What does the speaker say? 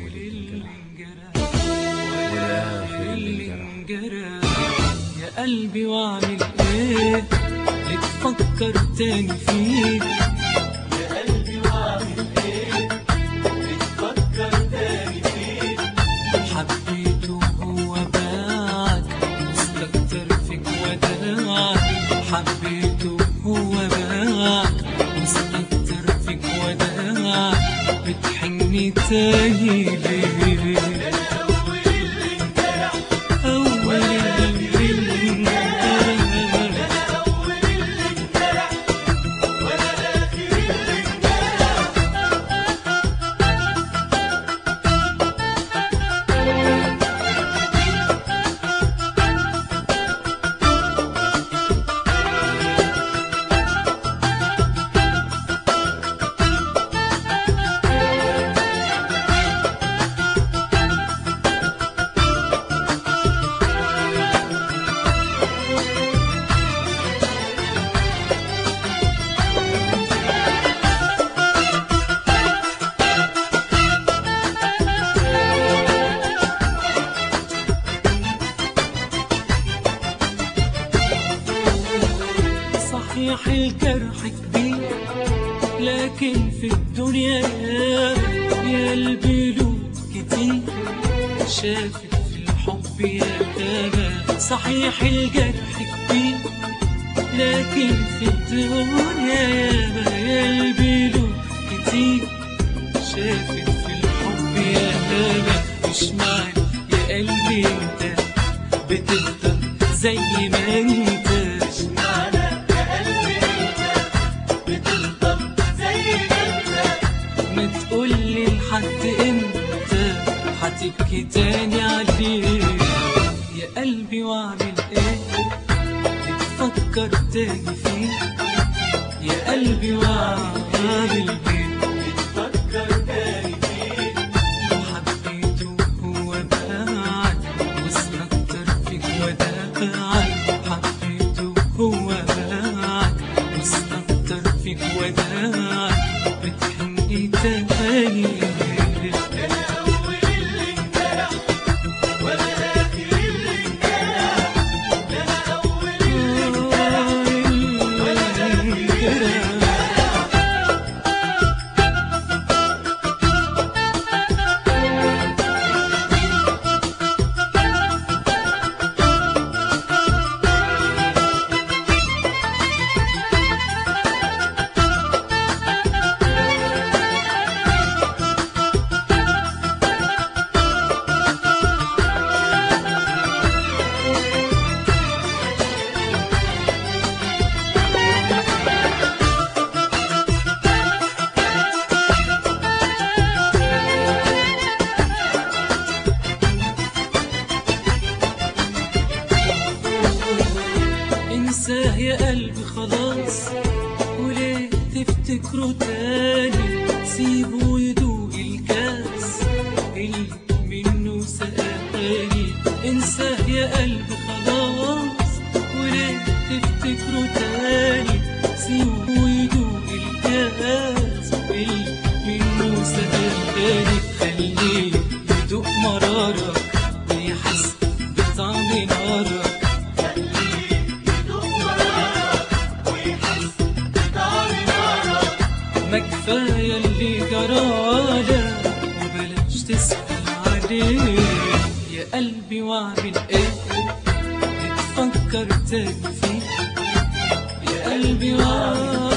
اللي انجرح ولا اللي انجرح يا قلبي واعمل ايه بتفكر تاني فيه يا قلبي واعمل ايه بتفكر تاني فيه حبيته هو باعك مستكتر فيك وداعك حبيته هو باعك مستكتر فيك وداعك بتحني تاني ليه اول اللي انجرح أول اللي انجرح اول اللي انجرح وانا اخر اللي انجرح صحيح الجرح كبير لكن في الدنيا يا يا قلبي له كتير شافت في الحب يا تابا صحيح الجرح كبير لكن في الدنيا يا يا قلبي له كتير شافت في الحب يا تابا مش معنى يا قلبي انت بتفضل زي ما انت معنى يا قلبي انت بتفضل زي ما انت ما تقولي لحد امتى هتبكي تاني عليه يا قلبي واعمل ايه بتفكر تاني فيه يا قلبي واعمل ايه بتفكر تاني فيه حبيته هو باعك واستكتر فيك ودافعك حبيته هو باعك واستكتر فيك ودافعك بتحني تاني انا اول اللي انجرح وانا اخر اللي انجرح انا اول اللي انساه يا قلبي خلاص وليه تفتكره تاني سيبه يدوق الكاس اللي منه سقاني انساه يا قلبي خلاص وليه تفتكره تاني سيبه يدوق الكاس اللي منه سقاني خليه يدوق مرارك ويحس بطعم نارك ما كفاية اللي جراله وبلاش تسأل عليه يا قلبي واعمل ايه بتفكر تاني فيه يا قلبي واعمل